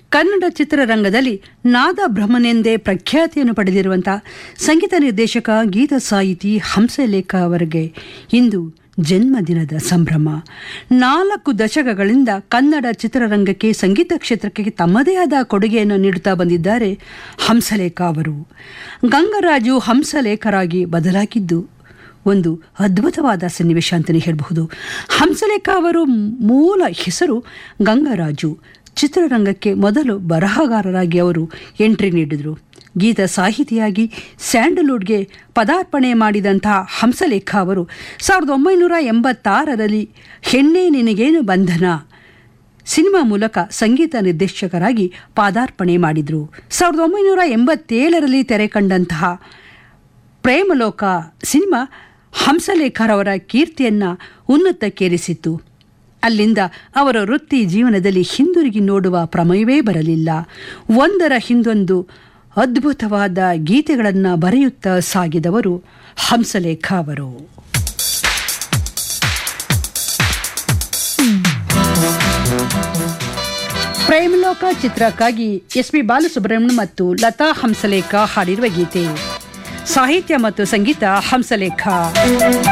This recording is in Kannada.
ಕನ್ನಡ ಚಿತ್ರರಂಗದಲ್ಲಿ ನಾದ ಬ್ರಹ್ಮನೆಂದೇ ಪ್ರಖ್ಯಾತಿಯನ್ನು ಪಡೆದಿರುವಂಥ ಸಂಗೀತ ನಿರ್ದೇಶಕ ಗೀತ ಸಾಹಿತಿ ಹಂಸಲೇಖ ಅವರಿಗೆ ಇಂದು ಜನ್ಮದಿನದ ಸಂಭ್ರಮ ನಾಲ್ಕು ದಶಕಗಳಿಂದ ಕನ್ನಡ ಚಿತ್ರರಂಗಕ್ಕೆ ಸಂಗೀತ ಕ್ಷೇತ್ರಕ್ಕೆ ತಮ್ಮದೇ ಆದ ಕೊಡುಗೆಯನ್ನು ನೀಡುತ್ತಾ ಬಂದಿದ್ದಾರೆ ಹಂಸಲೇಖ ಅವರು ಗಂಗರಾಜು ಹಂಸಲೇಖರಾಗಿ ಬದಲಾಗಿದ್ದು ಒಂದು ಅದ್ಭುತವಾದ ಸನ್ನಿವೇಶ ಅಂತಲೇ ಹೇಳಬಹುದು ಹಂಸಲೇಖ ಅವರು ಮೂಲ ಹೆಸರು ಗಂಗರಾಜು ಚಿತ್ರರಂಗಕ್ಕೆ ಮೊದಲು ಬರಹಗಾರರಾಗಿ ಅವರು ಎಂಟ್ರಿ ನೀಡಿದರು ಗೀತ ಸಾಹಿತಿಯಾಗಿ ಸ್ಯಾಂಡಲ್ವುಡ್ಗೆ ಪದಾರ್ಪಣೆ ಮಾಡಿದಂತಹ ಹಂಸಲೇಖ ಅವರು ಸಾವಿರದ ಒಂಬೈನೂರ ಎಂಬತ್ತಾರರಲ್ಲಿ ಹೆಣ್ಣೆ ನಿನಗೇನು ಬಂಧನ ಸಿನಿಮಾ ಮೂಲಕ ಸಂಗೀತ ನಿರ್ದೇಶಕರಾಗಿ ಪಾದಾರ್ಪಣೆ ಮಾಡಿದರು ಸಾವಿರದ ಒಂಬೈನೂರ ಎಂಬತ್ತೇಳರಲ್ಲಿ ತೆರೆ ಕಂಡಂತಹ ಪ್ರೇಮಲೋಕ ಸಿನಿಮಾ ಹಂಸಲೇಖರವರ ಕೀರ್ತಿಯನ್ನು ಉನ್ನತಕ್ಕೇರಿಸಿತ್ತು ಅಲ್ಲಿಂದ ಅವರ ವೃತ್ತಿ ಜೀವನದಲ್ಲಿ ಹಿಂದಿರುಗಿ ನೋಡುವ ಪ್ರಮೇಯವೇ ಬರಲಿಲ್ಲ ಒಂದರ ಹಿಂದೊಂದು ಅದ್ಭುತವಾದ ಗೀತೆಗಳನ್ನು ಬರೆಯುತ್ತಾ ಸಾಗಿದವರು ಹಂಸಲೇಖ ಅವರು ಪ್ರೇಮಲೋಕ ಚಿತ್ರಕ್ಕಾಗಿ ಎಸ್ ಪಿ ಬಾಲಸುಬ್ರಹ್ಮಣ್ಯ ಮತ್ತು ಲತಾ ಹಂಸಲೇಖ ಹಾಡಿರುವ ಗೀತೆ ಸಾಹಿತ್ಯ ಮತ್ತು ಸಂಗೀತ ಹಂಸಲೇಖ